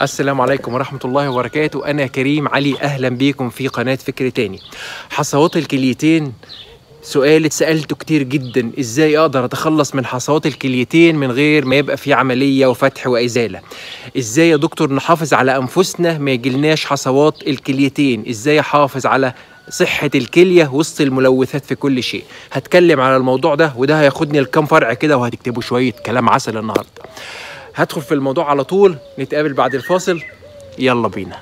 السلام عليكم ورحمة الله وبركاته أنا كريم علي أهلا بيكم في قناة فكر تاني حصوات الكليتين سؤال اتسألته كتير جدا ازاي اقدر اتخلص من حصوات الكليتين من غير ما يبقى في عملية وفتح وازالة ازاي يا دكتور نحافظ على انفسنا ما يجيلناش حصوات الكليتين ازاي احافظ على صحة الكلية وسط الملوثات في كل شيء هتكلم على الموضوع ده وده هياخدني لكام فرع كده وهتكتبوا شوية كلام عسل النهاردة هدخل في الموضوع على طول نتقابل بعد الفاصل يلا بينا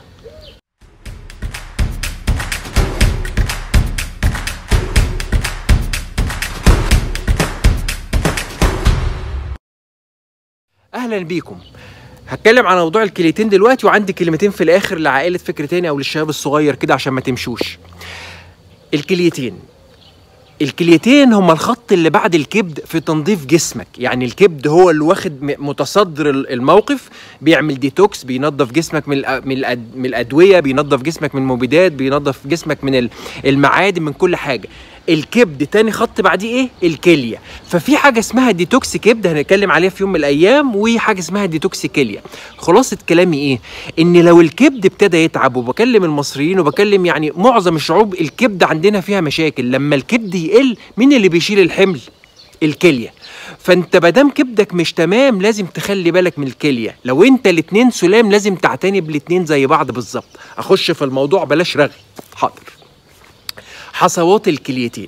اهلا بيكم هتكلم عن موضوع الكليتين دلوقتي وعندي كلمتين في الاخر لعائله فكر تاني او للشباب الصغير كده عشان ما تمشوش الكليتين الكليتين هما الخط اللي بعد الكبد في تنظيف جسمك يعني الكبد هو اللي واخد م- متصدر ال- الموقف بيعمل ديتوكس بينظف جسمك من الأ- من, الأد من الادويه بينظف جسمك من المبيدات بينظف جسمك من ال- المعادن من كل حاجه الكبد تاني خط بعديه ايه الكليه ففي حاجه اسمها ديتوكس كبد هنتكلم عليها في يوم من الايام وحاجه اسمها ديتوكس كليه خلاصه كلامي ايه ان لو الكبد ابتدى يتعب وبكلم المصريين وبكلم يعني معظم الشعوب الكبد عندنا فيها مشاكل لما الكبد يقل مين اللي بيشيل الحمل الكليه فانت مادام كبدك مش تمام لازم تخلي بالك من الكليه لو انت الاتنين سلام لازم تعتني بالاتنين زي بعض بالظبط اخش في الموضوع بلاش رغي حاضر حصوات الكليتين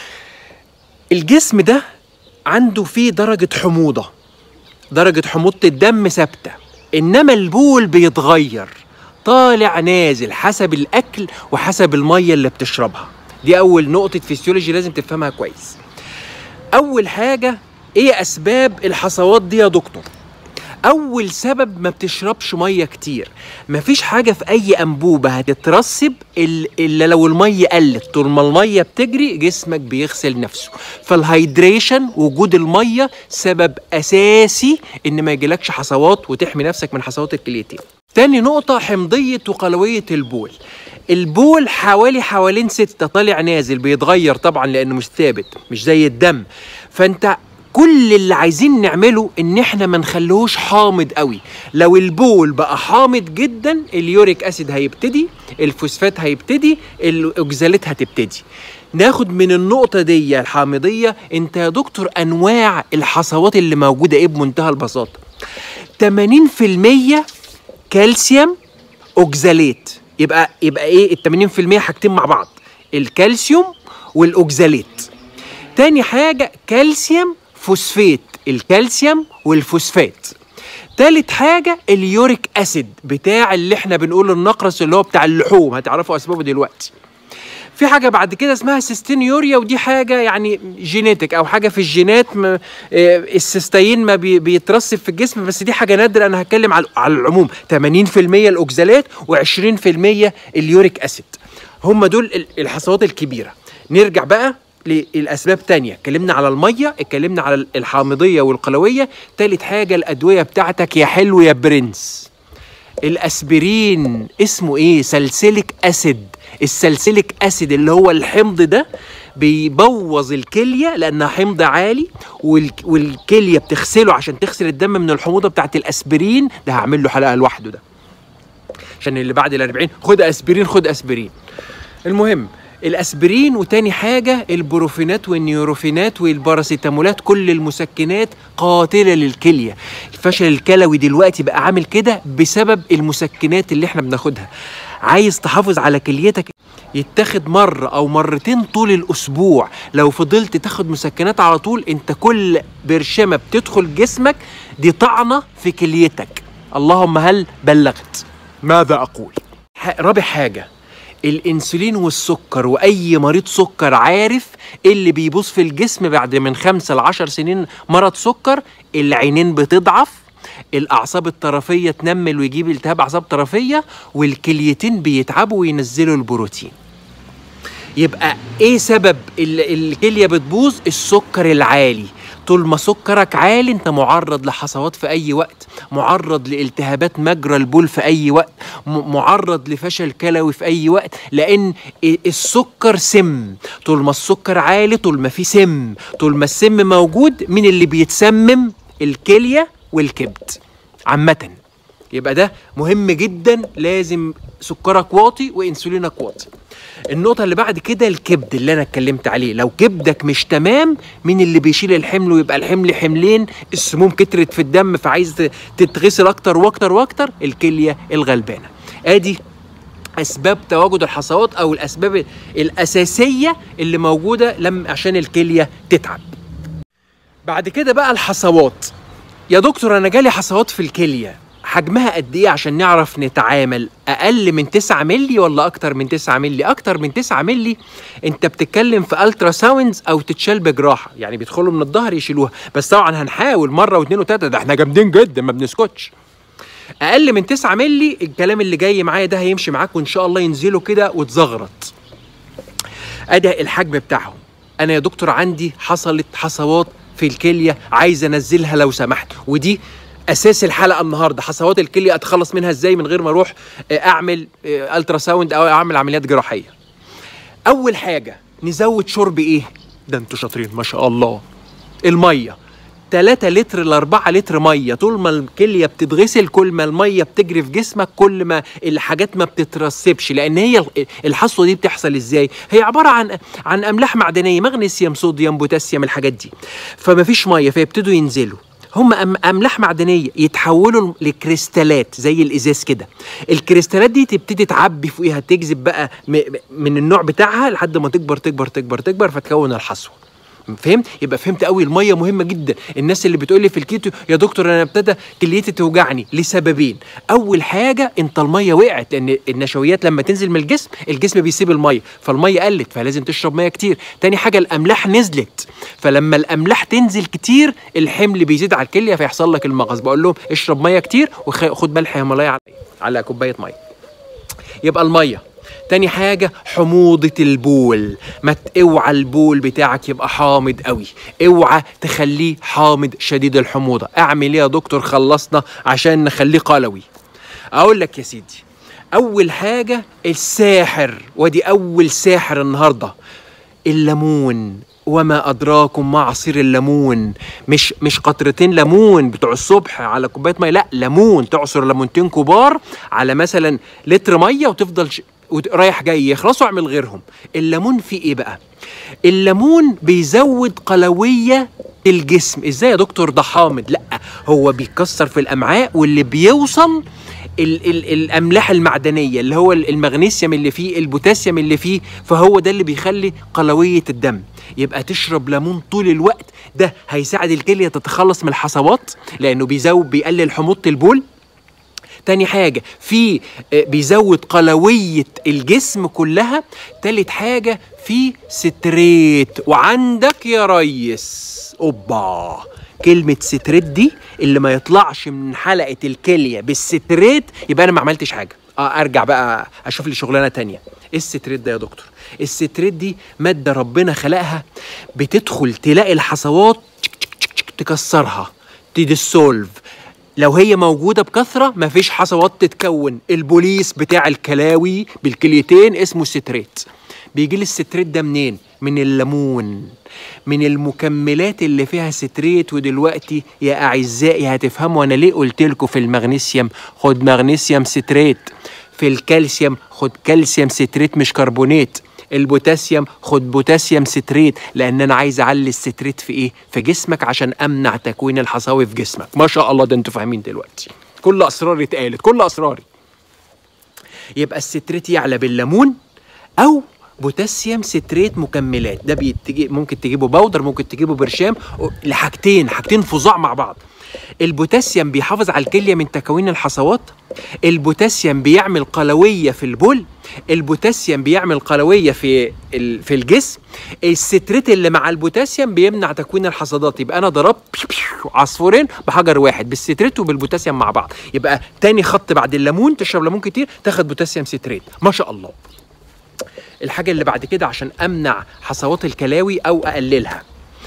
الجسم ده عنده فيه درجة حموضة درجة حموضة الدم ثابتة إنما البول بيتغير طالع نازل حسب الأكل وحسب المية اللي بتشربها دي أول نقطة فيسيولوجي لازم تفهمها كويس أول حاجة إيه أسباب الحصوات دي يا دكتور اول سبب ما بتشربش ميه كتير مفيش حاجه في اي انبوبه هتترسب ال- الا لو الميه قلت طول ما الميه بتجري جسمك بيغسل نفسه فالهيدريشن وجود الميه سبب اساسي ان ما يجيلكش حصوات وتحمي نفسك من حصوات الكليتين تاني نقطة حمضية وقلوية البول البول حوالي حوالين ستة طالع نازل بيتغير طبعا لأنه مش ثابت مش زي الدم فأنت كل اللي عايزين نعمله ان احنا ما نخليهوش حامض قوي لو البول بقى حامض جدا اليوريك اسيد هيبتدي الفوسفات هيبتدي الاوكزالات هتبتدي ناخد من النقطة دي الحامضية انت يا دكتور انواع الحصوات اللي موجودة ايه بمنتهى البساطة 80% كالسيوم اوكزاليت يبقى يبقى ايه ال 80% حاجتين مع بعض الكالسيوم والاوكزاليت تاني حاجة كالسيوم فوسفات الكالسيوم والفوسفات تالت حاجة اليوريك أسيد بتاع اللي احنا بنقول النقرس اللي هو بتاع اللحوم هتعرفوا أسبابه دلوقتي في حاجة بعد كده اسمها سيستينيوريا ودي حاجة يعني جينيتك أو حاجة في الجينات ما آه، السيستين ما بي بيترسب في الجسم بس دي حاجة نادرة أنا هتكلم على على العموم 80% الأوكزالات و20% اليوريك أسيد هم دول ال- الحصوات الكبيرة نرجع بقى للأسباب تانية اتكلمنا على المية اتكلمنا على الحامضية والقلوية تالت حاجة الأدوية بتاعتك يا حلو يا برنس الاسبرين اسمه ايه سلسلك اسيد السلسلك اسيد اللي هو الحمض ده بيبوظ الكليه لانها حمض عالي والك- والكليه بتغسله عشان تغسل الدم من الحموضه بتاعت الاسبرين ده هعمل له حلقه لوحده ده عشان اللي بعد ال 40 خد اسبرين خد اسبرين المهم الاسبرين وتاني حاجه البروفينات والنيوروفينات والباراسيتامولات كل المسكنات قاتله للكليه الفشل الكلوي دلوقتي بقى عامل كده بسبب المسكنات اللي احنا بناخدها عايز تحافظ على كليتك يتاخد مرة أو مرتين طول الأسبوع لو فضلت تاخد مسكنات على طول أنت كل برشامة بتدخل جسمك دي طعنة في كليتك اللهم هل بلغت ماذا أقول ح- رابع حاجة الانسولين والسكر واي مريض سكر عارف إيه اللي بيبوظ في الجسم بعد من خمسة لعشر سنين مرض سكر العينين بتضعف الاعصاب الطرفيه تنمل ويجيب التهاب اعصاب طرفيه والكليتين بيتعبوا وينزلوا البروتين يبقى ايه سبب ال- الكليه بتبوظ السكر العالي طول ما سكرك عالي انت معرض لحصوات في اي وقت معرض لالتهابات مجرى البول في اي وقت م- معرض لفشل كلوي في اي وقت لان ال- السكر سم طول ما السكر عالي طول ما في سم طول ما السم موجود مين اللي بيتسمم الكليه والكبد عامه يبقى ده مهم جدا لازم سكرك واطي وانسولينك واطي النقطة اللي بعد كده الكبد اللي أنا اتكلمت عليه، لو كبدك مش تمام مين اللي بيشيل الحمل ويبقى الحمل حملين السموم كترت في الدم فعايز تتغسل أكتر وأكتر وأكتر الكلية الغلبانة. آدي اسباب تواجد الحصوات او الاسباب الاساسيه اللي موجوده لم عشان الكليه تتعب بعد كده بقى الحصوات يا دكتور انا جالي حصوات في الكليه حجمها قد ايه عشان نعرف نتعامل اقل من 9 مللي ولا اكتر من 9 مللي اكتر من 9 مللي انت بتتكلم في الترا ساوندز او تتشال بجراحه يعني بيدخلوا من الظهر يشيلوها بس طبعا هنحاول مره واثنين وثلاثه ده احنا جامدين جدا ما بنسكتش اقل من 9 مللي الكلام اللي جاي معايا ده هيمشي معاك وان شاء الله ينزلوا كده وتزغرط ادي الحجم بتاعهم انا يا دكتور عندي حصلت حصوات في الكليه عايز انزلها لو سمحت ودي اساس الحلقه النهارده حصوات الكليه اتخلص منها ازاي من غير ما اروح اعمل الترا ساوند او اعمل عمليات جراحيه اول حاجه نزود شرب ايه ده انتوا شاطرين ما شاء الله الميه 3 لتر ل 4 لتر ميه طول ما الكليه بتتغسل كل ما الميه بتجري في جسمك كل ما الحاجات ما بتترسبش لان هي الحصوه دي بتحصل ازاي هي عباره عن عن املاح معدنيه مغنيسيوم صوديوم بوتاسيوم الحاجات دي فما فيش ميه فيبتدوا ينزلوا هم أم املاح معدنيه يتحولوا لكريستالات زي الازاز كده الكريستالات دي تبتدي تعبي فوقيها تجذب بقى من النوع بتاعها لحد ما تكبر تكبر تكبر تكبر فتكون الحصوه فهمت يبقى فهمت قوي الميه مهمه جدا الناس اللي بتقول لي في الكيتو يا دكتور انا ابتدى كليتي توجعني لسببين اول حاجه انت الميه وقعت لان النشويات لما تنزل من الجسم الجسم بيسيب الميه فالميه قلت فلازم تشرب ميه كتير تاني حاجه الاملاح نزلت فلما الاملاح تنزل كتير الحمل بيزيد على الكليه فيحصل لك المغص بقول لهم اشرب ميه كتير وخد ملح هيمالايا على على كوبايه ميه يبقى الميه تاني حاجة حموضة البول ما اوعى البول بتاعك يبقى حامض قوي اوعى تخليه حامض شديد الحموضة اعمل ايه يا دكتور خلصنا عشان نخليه قلوي اقول لك يا سيدي اول حاجة الساحر ودي اول ساحر النهاردة الليمون وما ادراكم ما عصير الليمون مش مش قطرتين ليمون بتوع الصبح على كوبايه ميه لا ليمون تعصر ليمونتين كبار على مثلا لتر ميه وتفضل ش... رايح جاي يخلصوا اعمل غيرهم الليمون فيه ايه بقى الليمون بيزود قلويه الجسم ازاي يا دكتور ده حامض لا هو بيكسر في الامعاء واللي بيوصل ال ال الاملاح المعدنيه اللي هو المغنيسيوم اللي فيه البوتاسيوم اللي فيه فهو ده اللي بيخلي قلويه الدم يبقى تشرب ليمون طول الوقت ده هيساعد الكليه تتخلص من الحصوات لانه بيزود بيقلل حموضه البول تاني حاجة في بيزود قلوية الجسم كلها تالت حاجة في ستريت وعندك يا ريس اوبا كلمة ستريت دي اللي ما يطلعش من حلقة الكلية بالستريت يبقى أنا ما عملتش حاجة اه ارجع بقى اشوف لي شغلانه تانية ايه الستريت ده يا دكتور الستريت دي ماده ربنا خلقها بتدخل تلاقي الحصوات تكسرها تدسولف لو هي موجوده بكثره مفيش حصوات تتكون البوليس بتاع الكلاوي بالكليتين اسمه ستريت بيجي لي الستريت ده منين من الليمون من المكملات اللي فيها ستريت ودلوقتي يا اعزائي هتفهموا انا ليه قلت لكم في المغنيسيوم خد مغنيسيوم ستريت في الكالسيوم خد كالسيوم ستريت مش كربونات البوتاسيوم خد بوتاسيوم ستريت لان انا عايز اعلي الستريت في ايه في جسمك عشان امنع تكوين الحصاوي في جسمك ما شاء الله ده انتوا فاهمين دلوقتي كل اسراري اتقالت كل اسراري يبقى الستريت يعلى بالليمون او بوتاسيوم ستريت مكملات ده بيتجي ممكن تجيبه باودر ممكن تجيبه برشام لحاجتين حاجتين فظاع مع بعض البوتاسيوم بيحافظ على الكليه من تكوين الحصوات البوتاسيوم بيعمل قلويه في البول البوتاسيوم بيعمل قلويه في في الجسم الستريت اللي مع البوتاسيوم بيمنع تكوين الحصادات يبقى انا ضربت عصفورين بحجر واحد بالستريت وبالبوتاسيوم مع بعض يبقى تاني خط بعد الليمون تشرب ليمون كتير تاخد بوتاسيوم ستريت ما شاء الله الحاجه اللي بعد كده عشان امنع حصوات الكلاوي او اقللها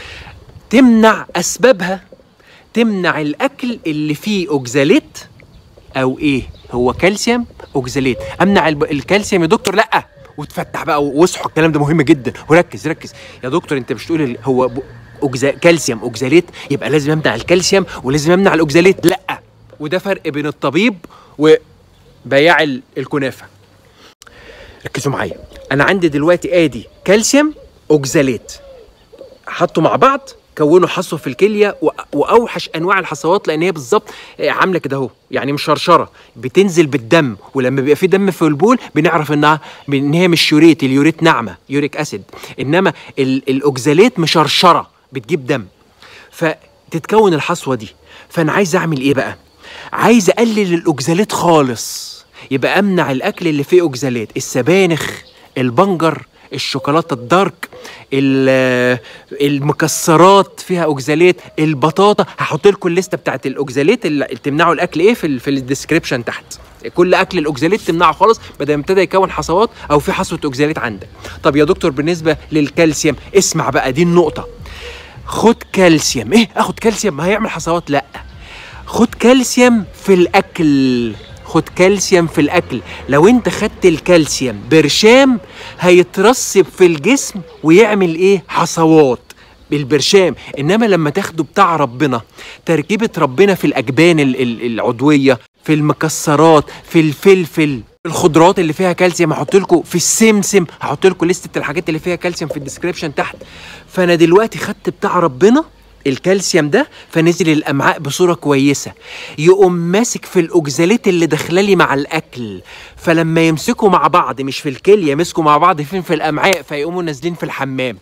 تمنع اسبابها تمنع الاكل اللي فيه اوكزاليت او ايه هو كالسيوم اوكزاليت امنع الكالسيوم يا دكتور لا وتفتح بقى واصحوا الكلام ده مهم جدا وركز ركز يا دكتور انت مش تقول هو أوكزا كالسيوم اوكزاليت يبقى لازم امنع الكالسيوم ولازم امنع الاوكزاليت لا وده فرق بين الطبيب وبياع ال- الكنافه ركزوا معايا انا عندي دلوقتي ادي كالسيوم اوكزاليت حطوا مع بعض كونوا حصوه في الكليه و- واوحش انواع الحصوات لان هي بالظبط آه، عامله كده اهو يعني مشرشره بتنزل بالدم ولما بيبقى في دم في البول بنعرف انها ان هي مش يوريت اليوريت ناعمه يوريك اسيد انما ال- الاوكزاليت مشرشره بتجيب دم فتتكون الحصوه دي فانا عايز اعمل ايه بقى عايز اقلل الاوكزاليت خالص يبقى امنع الاكل اللي فيه اوكزاليت السبانخ البنجر الشوكولاته الدارك ال- المكسرات فيها اوكزاليت البطاطا هحط لكم الليسته بتاعت الاوكزاليت اللي اللي تمنعوا الاكل ايه في ال- في الديسكريبشن تحت كل اكل الاوكزاليت تمنعه خالص بدل ما ابتدى يكون حصوات او في حصوه اوكزاليت عندك طب يا دكتور بالنسبه للكالسيوم اسمع بقى دي النقطه خد كالسيوم ايه اخد كالسيوم ما هيعمل حصوات لا خد كالسيوم في الاكل خد كالسيوم في الاكل لو انت خدت الكالسيوم برشام هيترسب في الجسم ويعمل ايه حصوات بالبرشام انما لما تاخده بتاع ربنا تركيبه ربنا في الاجبان ال- ال- العضويه في المكسرات في الفلفل الخضروات اللي فيها كالسيوم هحط لكم في السمسم هحط لكم لسته الحاجات اللي فيها كالسيوم في الديسكريبشن تحت فانا دلوقتي خدت بتاع ربنا الكالسيوم ده فنزل الامعاء بصوره كويسه يقوم ماسك في الاوكزاليت اللي داخلالي مع الاكل فلما يمسكوا مع بعض مش في الكليه يمسكوا مع بعض فين في الامعاء فيقوموا نازلين في الحمام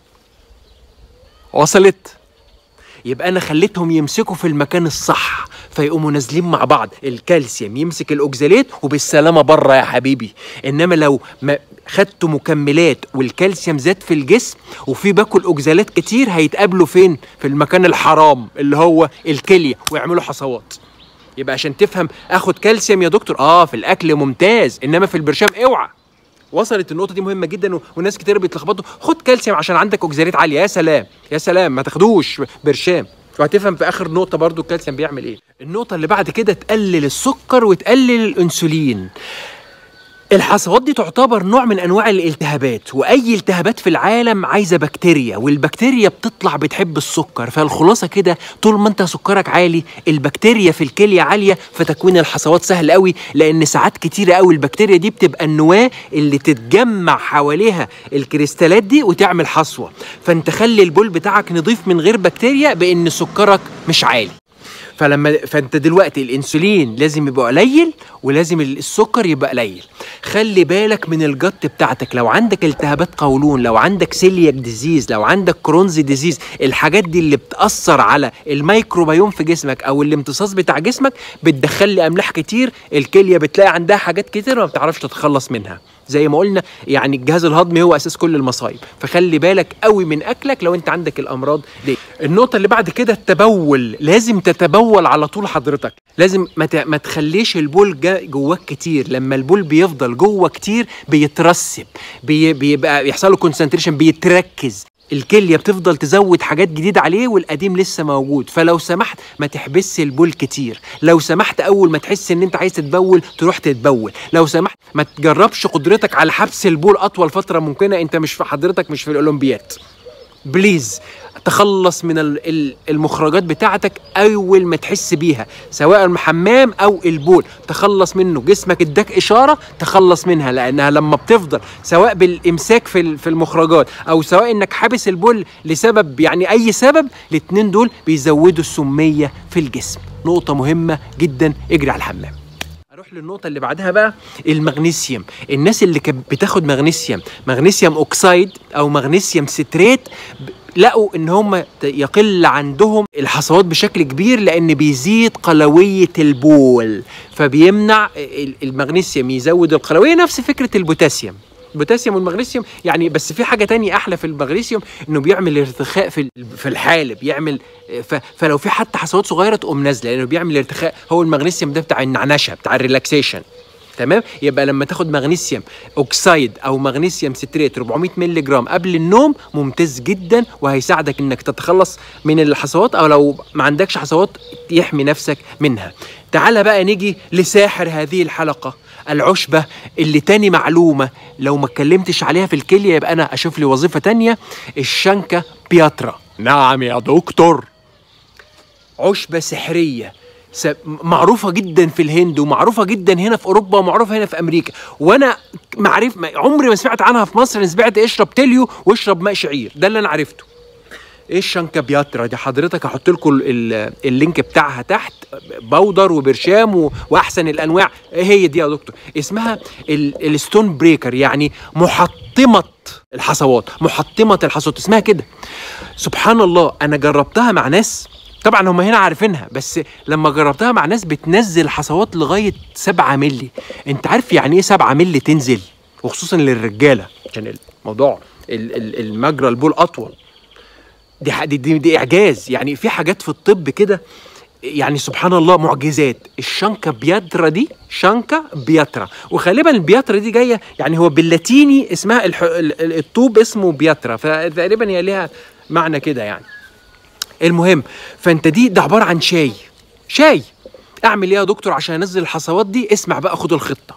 وصلت يبقى انا خليتهم يمسكوا في المكان الصح فيقوموا نازلين مع بعض الكالسيوم يمسك الاوكزاليت وبالسلامه بره يا حبيبي انما لو ما خدتوا مكملات والكالسيوم زاد في الجسم وفي باكل اوكزالات كتير هيتقابلوا فين في المكان الحرام اللي هو الكليه ويعملوا حصوات يبقى عشان تفهم اخد كالسيوم يا دكتور اه في الاكل ممتاز انما في البرشام اوعى وصلت النقطه دي مهمه جدا و- وناس كتير بيتلخبطوا خد كالسيوم عشان عندك اوكزاليت عاليه يا سلام يا سلام ما تاخدوش برشام وهتفهم في اخر نقطه برضو الكالسيوم بيعمل ايه النقطه اللي بعد كده تقلل السكر وتقلل الانسولين الحصوات دي تعتبر نوع من انواع الالتهابات واي التهابات في العالم عايزه بكتيريا والبكتيريا بتطلع بتحب السكر فالخلاصه كده طول ما انت سكرك عالي البكتيريا في الكليه عاليه فتكوين الحصوات سهل قوي لان ساعات كتيره قوي البكتيريا دي بتبقى النواه اللي تتجمع حواليها الكريستالات دي وتعمل حصوه فانت خلي البول بتاعك نضيف من غير بكتيريا بان سكرك مش عالي فلما فانت دلوقتي الانسولين لازم يبقى قليل ولازم السكر يبقى قليل خلي بالك من الجت بتاعتك لو عندك التهابات قولون لو عندك سيلياك ديزيز لو عندك كرونز ديزيز الحاجات دي اللي بتاثر على الميكروبيوم في جسمك او الامتصاص بتاع جسمك بتدخل لي املاح كتير الكليه بتلاقي عندها حاجات كتير ما بتعرفش تتخلص منها زي ما قلنا يعني الجهاز الهضمي هو اساس كل المصايب فخلي بالك قوي من اكلك لو انت عندك الامراض دي النقطه اللي بعد كده التبول لازم تتبول على طول حضرتك لازم ما, ت... ما تخليش البول جا جواك كتير لما البول بيفضل جوه كتير بيترسب بي... بيبقى يحصل له كونسنتريشن بيتركز الكليه بتفضل تزود حاجات جديده عليه والقديم لسه موجود فلو سمحت ما تحبسش البول كتير لو سمحت اول ما تحس ان انت عايز تتبول تروح تتبول لو سمحت ما تجربش قدرتك على حبس البول اطول فتره ممكنه انت مش في حضرتك مش في الاولمبياد بليز تخلص من ال- ال- المخرجات بتاعتك اول ما تحس بيها سواء الحمام او البول تخلص منه جسمك اداك اشاره تخلص منها لانها لما بتفضل سواء بالامساك في ال- في المخرجات او سواء انك حابس البول لسبب يعني اي سبب الاتنين دول بيزودوا السميه في الجسم نقطه مهمه جدا اجري على الحمام اروح للنقطة اللي بعدها بقى المغنيسيوم، الناس اللي كانت بتاخد مغنيسيوم، مغنيسيوم اوكسايد او مغنيسيوم ستريت ب- لقوا ان هم ت- يقل عندهم الحصوات بشكل كبير لان بيزيد قلوية البول، فبيمنع ال- المغنيسيوم يزود القلوية نفس فكرة البوتاسيوم. البوتاسيوم والمغنيسيوم يعني بس في حاجه تانية احلى في المغنيسيوم انه بيعمل ارتخاء في ال- في الحالب يعمل ف فلو في حتى حصوات صغيره تقوم نازله لانه بيعمل ارتخاء هو المغنيسيوم ده بتاع النعنشه بتاع الريلاكسيشن تمام يبقى لما تاخد مغنيسيوم اوكسايد او مغنيسيوم ستريت 400 مللي جرام قبل النوم ممتاز جدا وهيساعدك انك تتخلص من الحصوات او لو ما عندكش حصوات يحمي نفسك منها تعال بقى نيجي لساحر هذه الحلقه العشبة اللي تاني معلومة لو ما اتكلمتش عليها في الكلية يبقى أنا أشوف لي وظيفة تانية الشنكة بياترا نعم يا دكتور عشبة سحرية س- معروفة جدا في الهند ومعروفة جدا هنا في أوروبا ومعروفة هنا في أمريكا وأنا معرف ما- عمري ما سمعت عنها في مصر أنا سمعت اشرب تليو واشرب ماء شعير ده اللي أنا عرفته ايه الشنكة بياترا دي حضرتك هحط لكم ال- ال- اللينك بتاعها تحت بودر وبرشام و- واحسن الانواع ايه هي دي يا دكتور اسمها ال- الستون بريكر يعني محطمة الحصوات محطمة الحصوات اسمها كده سبحان الله انا جربتها مع ناس طبعا هم هنا عارفينها بس لما جربتها مع ناس بتنزل حصوات لغايه 7 مللي انت عارف يعني ايه 7 مللي تنزل وخصوصا للرجاله عشان الموضوع ال- ال- المجرى البول اطول دي ح- دي, دي, دي اعجاز يعني في حاجات في الطب كده يعني سبحان الله معجزات الشنكة بياترا دي شنكة بياترا وغالبا البياترا دي جايه يعني هو باللاتيني اسمها الح... ال- ال- الطوب اسمه بياترا فتقريبا هي ليها معنى كده يعني المهم فانت دي ده عباره عن شاي شاي اعمل ايه يا دكتور عشان انزل الحصوات دي اسمع بقى خد الخطه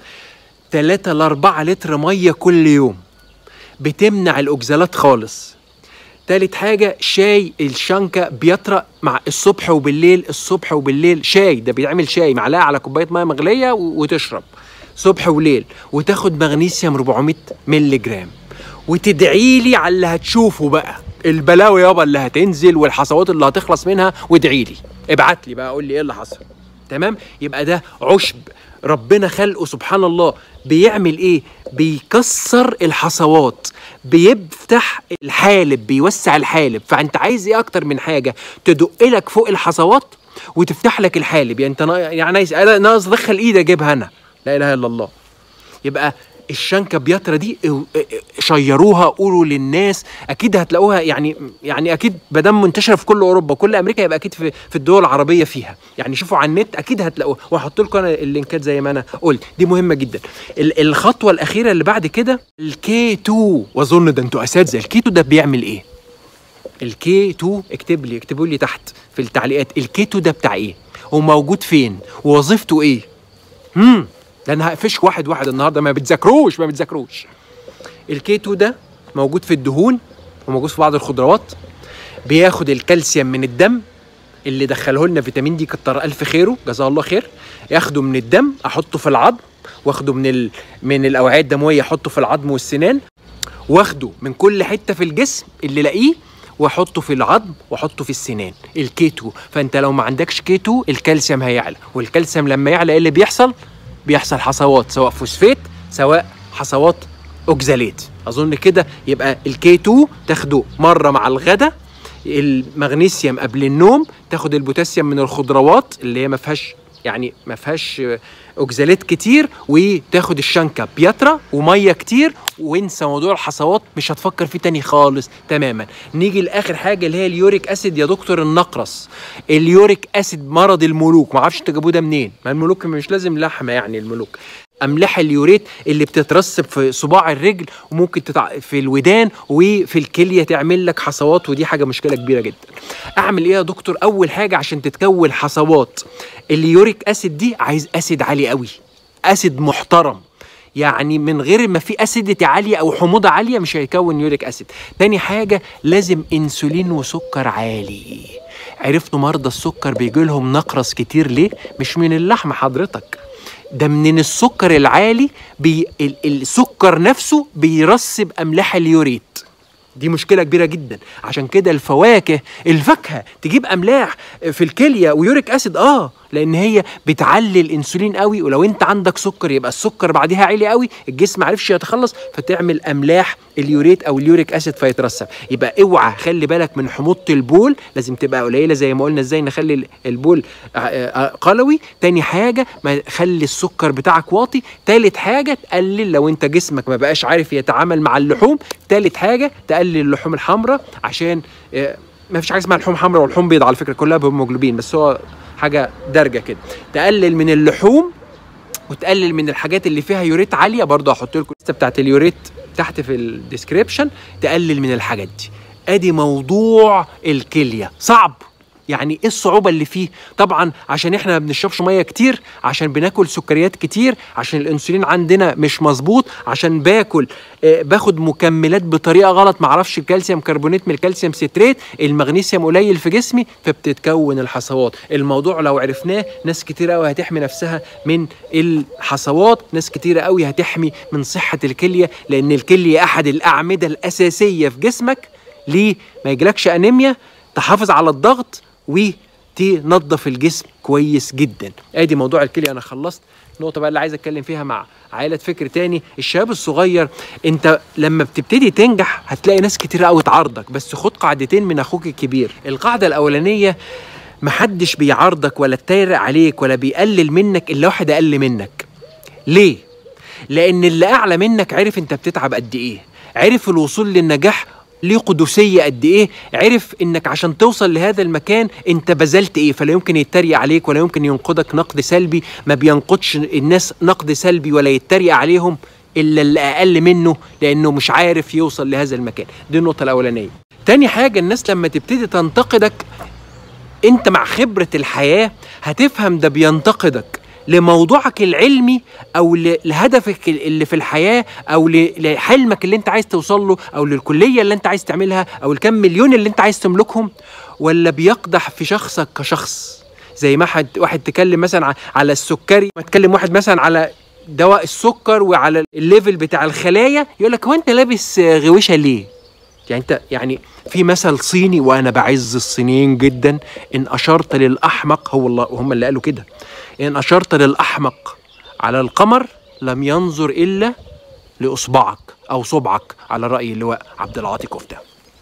3 ل 4 لتر ميه كل يوم بتمنع الاوكزالات خالص تالت حاجة شاي الشنكة بيطرق مع الصبح وبالليل الصبح وبالليل شاي ده بيعمل شاي معلقة على كوباية مية مغلية و- وتشرب صبح وليل وتاخد مغنيسيوم 400 مللي جرام وتدعي لي على اللي هتشوفه بقى البلاوي يابا اللي هتنزل والحصوات اللي هتخلص منها وادعي لي ابعت لي بقى قول لي ايه اللي حصل تمام يبقى ده عشب ربنا خلقه سبحان الله بيعمل ايه بيكسر الحصوات بيفتح الحالب بيوسع الحالب فانت عايز ايه اكتر من حاجه تدق لك فوق الحصوات وتفتح لك الحالب يعني انت نا- يعني عايز انا ناقص ادخل ايدي اجيبها انا لا اله الا الله يبقى الشنكة بياترا دي اه- اه- شيروها قولوا للناس اكيد هتلاقوها يعني يعني اكيد مادام منتشره في كل اوروبا كل امريكا يبقى اكيد في في الدول العربيه فيها يعني شوفوا على النت اكيد هتلاقوها وهحط لكم انا اللينكات زي ما انا قلت دي مهمه جدا ال- الخطوه الاخيره اللي بعد كده الكي 2 واظن ده انتوا اساتذه الكي 2 ده بيعمل ايه الكي 2 اكتب لي اكتبوا لي تحت في التعليقات الكي 2 ده بتاع ايه وموجود فين ووظيفته ايه امم ده انا هقفش واحد واحد النهارده ما بتذاكروش ما بتذاكروش الكي 2 ده موجود في الدهون وموجود في بعض الخضروات بياخد الكالسيوم من الدم اللي دخله لنا فيتامين دي كتر الف خيره جزاه الله خير ياخده من الدم احطه في العظم واخده من ال... من الاوعيه الدمويه احطه في العظم والسنان واخده من كل حته في الجسم اللي لاقيه واحطه في العظم واحطه في السنان الكيتو فانت لو ما عندكش كيتو الكالسيوم هيعلى والكالسيوم لما يعلى ايه اللي بيحصل بيحصل حصوات سواء فوسفات سواء حصوات اوكزاليت اظن كده يبقى الكي 2 تاخده مره مع الغداء المغنيسيوم قبل النوم تاخد البوتاسيوم من الخضروات اللي هي ما فيهاش يعني ما فيهاش اوكزالات كتير وتاخد الشنكه بياترا وميه كتير وانسى موضوع الحصوات مش هتفكر فيه تاني خالص تماما نيجي لاخر حاجه اللي هي اليوريك اسيد يا دكتور النقرس اليوريك اسيد مرض الملوك ما اعرفش انتوا جابوه ده منين ما الملوك مش لازم لحمه يعني الملوك املاح اليوريت اللي بتترسب في صباع الرجل وممكن تتع... في الودان وفي الكليه تعمل لك حصوات ودي حاجه مشكله كبيره جدا اعمل ايه يا دكتور اول حاجه عشان تتكون حصوات اليوريك اسيد دي عايز اسيد عالي قوي اسيد محترم يعني من غير ما في اسيدتي عاليه او حموضه عاليه مش هيكون يوريك اسيد تاني حاجه لازم انسولين وسكر عالي عرفتوا مرضى السكر بيجي لهم نقرس كتير ليه مش من اللحم حضرتك ده من السكر العالي بي ال- السكر نفسه بيرسب املاح اليوريت دي مشكله كبيره جدا عشان كده الفواكه الفاكهه تجيب املاح في الكليه ويوريك اسيد اه لان هي بتعلي الانسولين قوي ولو انت عندك سكر يبقى السكر بعدها عالي قوي الجسم معرفش يتخلص فتعمل املاح اليوريت او اليوريك اسيد فيترسب يبقى اوعى خلي بالك من حموضه البول لازم تبقى قليله زي ما قلنا ازاي نخلي ال- البول آه، آه، قلوي تاني حاجه ما خلي السكر بتاعك واطي تالت حاجه تقلل لو انت جسمك ما بقاش عارف يتعامل مع اللحوم تالت حاجه تقلل اللحوم الحمراء عشان آه، ما فيش حاجه اسمها لحوم حمراء واللحوم بيض على فكره كلها بهيموجلوبين بس هو حاجه درجه كده تقلل من اللحوم وتقلل من الحاجات اللي فيها يوريت عاليه برضه هحط لكم الليسته بتاعت اليوريت تحت في الديسكريبشن تقلل من الحاجات دي ادي موضوع الكليه صعب يعني ايه الصعوبه اللي فيه طبعا عشان احنا ما بنشربش ميه كتير عشان بناكل سكريات كتير عشان الانسولين عندنا مش مظبوط عشان باكل آه باخد مكملات بطريقه غلط معرفش الكالسيوم كربونات من الكالسيوم ستريت المغنيسيوم قليل في جسمي فبتتكون الحصوات الموضوع لو عرفناه ناس كتير قوي هتحمي نفسها من الحصوات ناس كتير قوي هتحمي من صحه الكليه لان الكليه احد الاعمده الاساسيه في جسمك ليه ما يجيلكش انيميا تحافظ على الضغط وتنظف الجسم كويس جدا ادي موضوع الكليه انا خلصت النقطه بقى اللي عايز اتكلم فيها مع عائله فكر تاني الشباب الصغير انت لما بتبتدي تنجح هتلاقي ناس كتير قوي تعارضك بس خد قاعدتين من اخوك الكبير القاعده الاولانيه محدش بيعارضك ولا تتريق عليك ولا بيقلل منك الا واحد اقل منك ليه لان اللي اعلى منك عرف انت بتتعب قد ايه عرف الوصول للنجاح ليه قدسية قد إيه عرف إنك عشان توصل لهذا المكان أنت بذلت إيه فلا يمكن يتريق عليك ولا يمكن ينقدك نقد سلبي ما بينقدش الناس نقد سلبي ولا يتريق عليهم إلا اللي أقل منه لأنه مش عارف يوصل لهذا المكان دي النقطة الأولانية تاني حاجة الناس لما تبتدي تنتقدك أنت مع خبرة الحياة هتفهم ده بينتقدك لموضوعك العلمي او لهدفك اللي في الحياه او لحلمك اللي انت عايز توصل له او للكليه اللي انت عايز تعملها او الكم مليون اللي انت عايز تملكهم ولا بيقدح في شخصك كشخص زي ما حد واحد تكلم مثلا على السكري ما تكلم واحد مثلا على دواء السكر وعلى الليفل بتاع الخلايا يقول لك هو انت لابس غويشه ليه يعني انت يعني في مثل صيني وانا بعز الصينيين جدا ان اشرت للاحمق هو الله وهم اللي قالوا كده إن أشرت للأحمق على القمر لم ينظر إلا لإصبعك أو صبعك على رأي اللواء عبد العاطي كفتة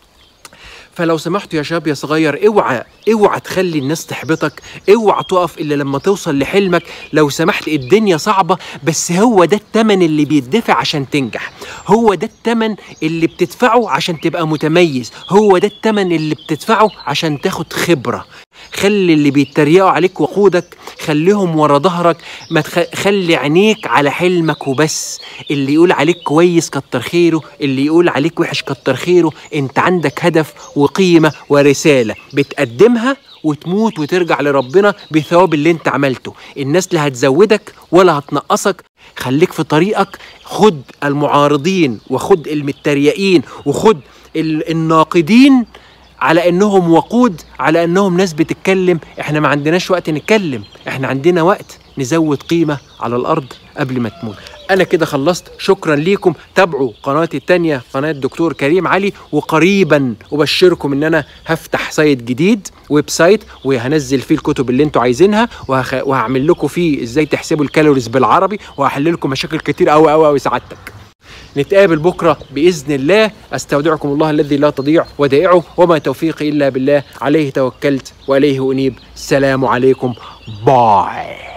فلو سمحتوا يا شاب يا صغير اوعى اوعى تخلي الناس تحبطك اوعى تقف الا لما توصل لحلمك لو سمحت الدنيا صعبه بس هو ده التمن اللي بيدفع عشان تنجح هو ده التمن اللي بتدفعه عشان تبقى متميز هو ده التمن اللي بتدفعه عشان تاخد خبره خلي اللي بيتريقوا عليك وقودك خليهم ورا ظهرك ما تخلي عينيك على حلمك وبس اللي يقول عليك كويس كتر خيره اللي يقول عليك وحش كتر خيره انت عندك هدف وقيمه ورساله بتقدمها وتموت وترجع لربنا بثواب اللي انت عملته الناس لا هتزودك ولا هتنقصك خليك في طريقك خد المعارضين وخد المتريقين وخد الناقدين على انهم وقود على انهم ناس بتتكلم احنا ما عندناش وقت نتكلم احنا عندنا وقت نزود قيمة على الارض قبل ما تموت انا كده خلصت شكرا ليكم تابعوا قناتي التانية قناة دكتور كريم علي وقريبا ابشركم ان انا هفتح سايت جديد ويب سايت وهنزل فيه الكتب اللي انتوا عايزينها وهخ... وهعمل لكم فيه ازاي تحسبوا الكالوريز بالعربي وهحل لكم مشاكل كتير قوي قوي قوي سعادتك نتقابل بكرة بإذن الله أستودعكم الله الذي لا تضيع ودائعه وما توفيقي إلا بالله عليه توكلت وإليه أنيب السلام عليكم باي